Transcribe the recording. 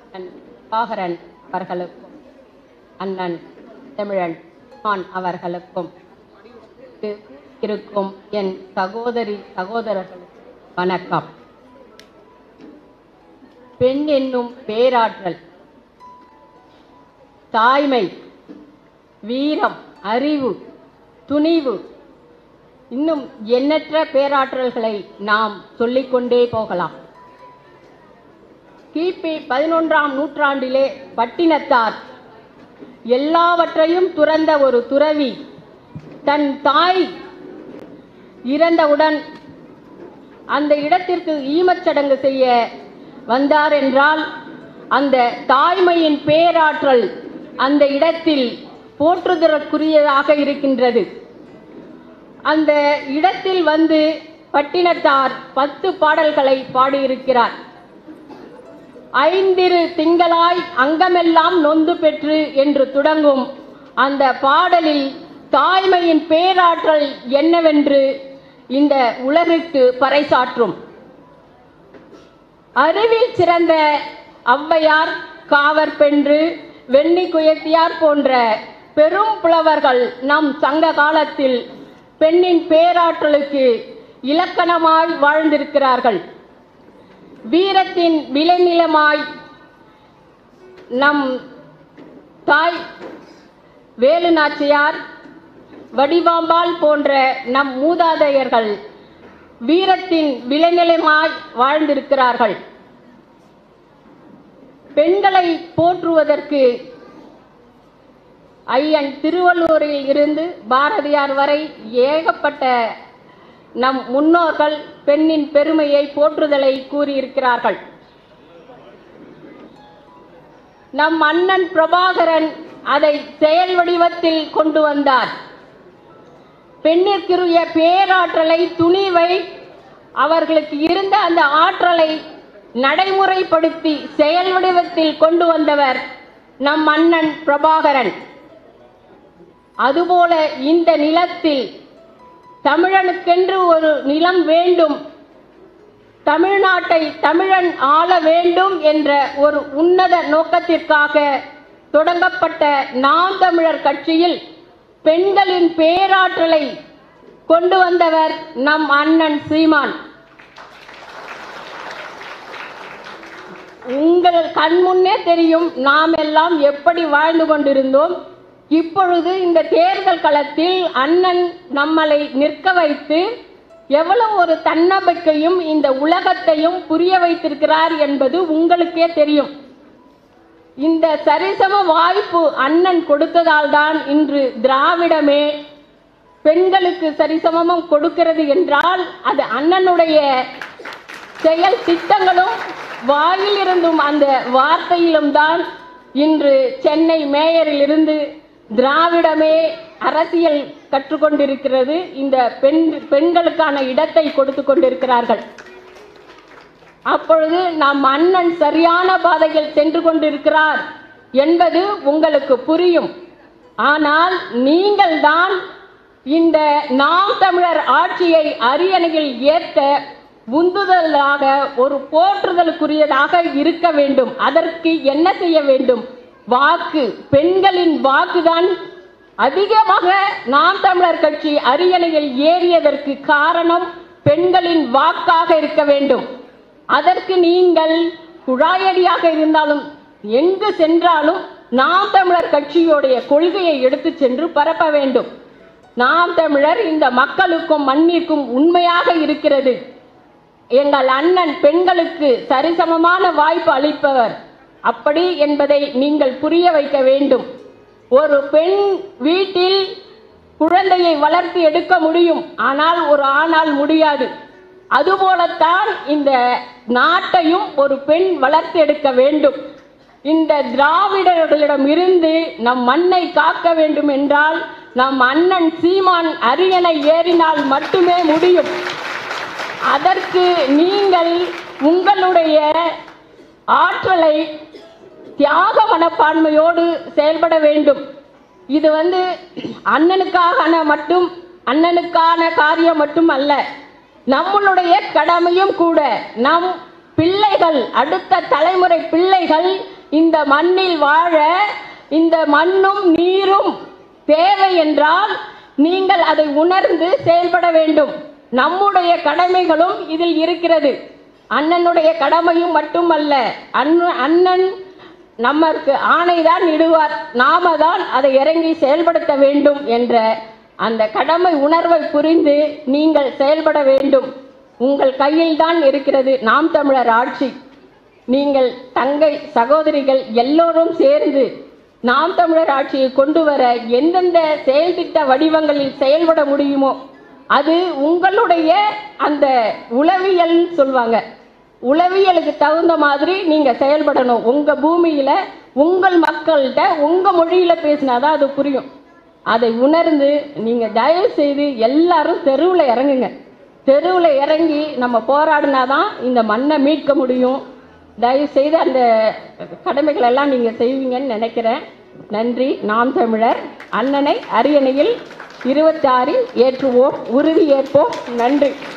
அண்ணன் பாகரன் அவர்களுக்கும் அண்ணன் தமிழன் கான் அவர்களுக்கும் இங்கு இருக்கும் என் சகோதரி சகோதரர்களுக்கு வணக்கம் பெண் என்னும் பேராற்றல் தாய்மை வீரம் அறிவு துணிவு இன்னும் எண்ணற்ற பேராற்றல்களை நாம் சொல்லிக்கொண்டே போகலாம் கிபி பதினொன்றாம் நூற்றாண்டிலே பட்டினத்தார் எல்லாவற்றையும் துறந்த ஒரு துறவி தன் தாய் இறந்தவுடன் அந்த இடத்திற்கு ஈமச்சடங்கு செய்ய வந்தார் என்றால் அந்த தாய்மையின் பேராற்றல் அந்த இடத்தில் போற்றுதற்குரியதாக இருக்கின்றது அந்த இடத்தில் வந்து பட்டினத்தார் பத்து பாடல்களை பாடியிருக்கிறார் ஐந்திரு திங்களாய் அங்கமெல்லாம் நொந்து பெற்று என்று தொடங்கும் அந்த பாடலில் தாய்மையின் பேராற்றல் என்னவென்று இந்த உலகிற்கு பறைசாற்றும் அறிவில் சிறந்த ஔவையார் காவற்பென்று வெண்ணி குயத்தியார் போன்ற பெரும் புலவர்கள் நம் சங்க காலத்தில் பெண்ணின் பேராற்றலுக்கு இலக்கணமாய் வாழ்ந்திருக்கிறார்கள் வீரத்தின் விளைநிலமாய் நம் தாய் வேலு நாச்சியார் வடிவாம்பாள் போன்ற நம் மூதாதையர்கள் வீரத்தின் விளைநிலமாய் வாழ்ந்திருக்கிறார்கள் பெண்களை போற்றுவதற்கு ஐயன் திருவள்ளூரில் இருந்து பாரதியார் வரை ஏகப்பட்ட நம் முன்னோர்கள் பெண்ணின் பெருமையை போற்றுதலை கூறியிருக்கிறார்கள் நம் அண்ணன் பிரபாகரன் அதை செயல் வடிவத்தில் கொண்டு வந்தார் பெண்ணிற்குரிய பேராற்றலை துணிவை அவர்களுக்கு இருந்த அந்த ஆற்றலை நடைமுறைப்படுத்தி செயல் வடிவத்தில் கொண்டு வந்தவர் நம் அண்ணன் பிரபாகரன் அதுபோல இந்த நிலத்தில் தமிழனுக்கென்று ஒரு நிலம் வேண்டும் தமிழ்நாட்டை தமிழன் ஆள வேண்டும் என்ற ஒரு உன்னத நோக்கத்திற்காக தொடங்கப்பட்ட நாம் தமிழர் கட்சியில் பெண்களின் பேராற்றலை கொண்டு வந்தவர் நம் அண்ணன் சீமான் உங்கள் கண்முன்னே தெரியும் நாம் எல்லாம் எப்படி வாழ்ந்து கொண்டிருந்தோம் இப்பொழுது இந்த தேர்தல் களத்தில் அண்ணன் நம்மளை நிற்க வைத்து எவ்வளவு ஒரு தன்னம்பிக்கையும் இந்த உலகத்தையும் புரிய வைத்திருக்கிறார் என்பது உங்களுக்கே தெரியும் இந்த சரிசம வாய்ப்பு அண்ணன் கொடுத்ததால் தான் இன்று திராவிடமே பெண்களுக்கு சரிசமம் கொடுக்கிறது என்றால் அது அண்ணனுடைய செயல் திட்டங்களும் வாயிலிருந்தும் அந்த வார்த்தையிலும் தான் இன்று சென்னை மேயரில் இருந்து திராவிடமே அரசியல் கற்றுக்கொண்டிருக்கிறது இந்த பெண் பெண்களுக்கான இடத்தை கொடுத்து கொண்டிருக்கிறார்கள் அப்பொழுது நம் அண்ணன் சரியான பாதையில் சென்று கொண்டிருக்கிறார் என்பது உங்களுக்கு புரியும் ஆனால் நீங்கள் தான் இந்த நாம் தமிழர் ஆட்சியை அரியணையில் ஏற்க உந்துதலாக ஒரு போற்றுதலுக்குரியதாக இருக்க வேண்டும் அதற்கு என்ன செய்ய வேண்டும் வாக்கு பெண்களின் வாக்குதான் அதிகமாக நாம் தமிழர் கட்சி அரியணையில் ஏறியதற்கு காரணம் பெண்களின் வாக்காக இருக்க வேண்டும் அதற்கு நீங்கள் குழாயடியாக இருந்தாலும் எங்கு சென்றாலும் நாம் தமிழர் கட்சியுடைய கொள்கையை எடுத்து சென்று பரப்ப வேண்டும் நாம் தமிழர் இந்த மக்களுக்கும் மண்ணிற்கும் உண்மையாக இருக்கிறது எங்கள் அண்ணன் பெண்களுக்கு சரிசமமான வாய்ப்பு அளிப்பவர் அப்படி என்பதை நீங்கள் புரிய வைக்க வேண்டும் ஒரு பெண் வீட்டில் குழந்தையை வளர்த்து எடுக்க முடியும் ஆனால் ஒரு ஆணால் முடியாது அதுபோலத்தான் இந்த நாட்டையும் ஒரு பெண் வளர்த்து எடுக்க வேண்டும் இந்த திராவிடர்களிடம் இருந்து நம் மண்ணை காக்க வேண்டும் என்றால் நம் அண்ணன் சீமான் அரியணை ஏறினால் மட்டுமே முடியும் அதற்கு நீங்கள் உங்களுடைய ஆற்றலை தியாக மனப்பான்மையோடு செயல்பட வேண்டும் இது வந்து அண்ணனுக்கான மட்டும் அண்ணனுக்கான காரியம் மட்டும் அல்ல நம்மளுடைய கடமையும் கூட நம் பிள்ளைகள் அடுத்த தலைமுறை பிள்ளைகள் இந்த மண்ணில் வாழ இந்த மண்ணும் நீரும் தேவை என்றால் நீங்கள் அதை உணர்ந்து செயல்பட வேண்டும் நம்முடைய கடமைகளும் இதில் இருக்கிறது அண்ணனுடைய கடமையும் மட்டுமல்ல அண்ணன் அண்ணன் நம்மருக்கு ஆணைதான் இடுவார் நாம தான் அதை இறங்கி செயல்படுத்த வேண்டும் என்ற அந்த கடமை உணர்வை புரிந்து நீங்கள் செயல்பட வேண்டும் உங்கள் கையில் தான் இருக்கிறது நாம் தமிழர் ஆட்சி நீங்கள் தங்கை சகோதரிகள் எல்லோரும் சேர்ந்து நாம் தமிழர் ஆட்சியை கொண்டு வர எந்தெந்த செயல் திட்ட வடிவங்களில் செயல்பட முடியுமோ அது உங்களுடைய அந்த உளவியல் சொல்லுவாங்க உளவியலுக்கு தகுந்த மாதிரி நீங்க செயல்படணும் உங்க பூமியில உங்கள் மக்கள்கிட்ட உங்க மொழியில பேசினாதான் அது புரியும் அதை உணர்ந்து நீங்க தயவு செய்து எல்லாரும் தெருவில் இறங்குங்க தெருவில் இறங்கி நம்ம போராடினாதான் இந்த மண்ணை மீட்க முடியும் தயவு செய்து அந்த கடமைகள் எல்லாம் நீங்க செய்வீங்கன்னு நினைக்கிறேன் நன்றி நாம் தமிழர் அண்ணனை அரியணையில் இருபத்தாறில் ஏற்றுவோம் உறுதி ஏற்போம் நன்றி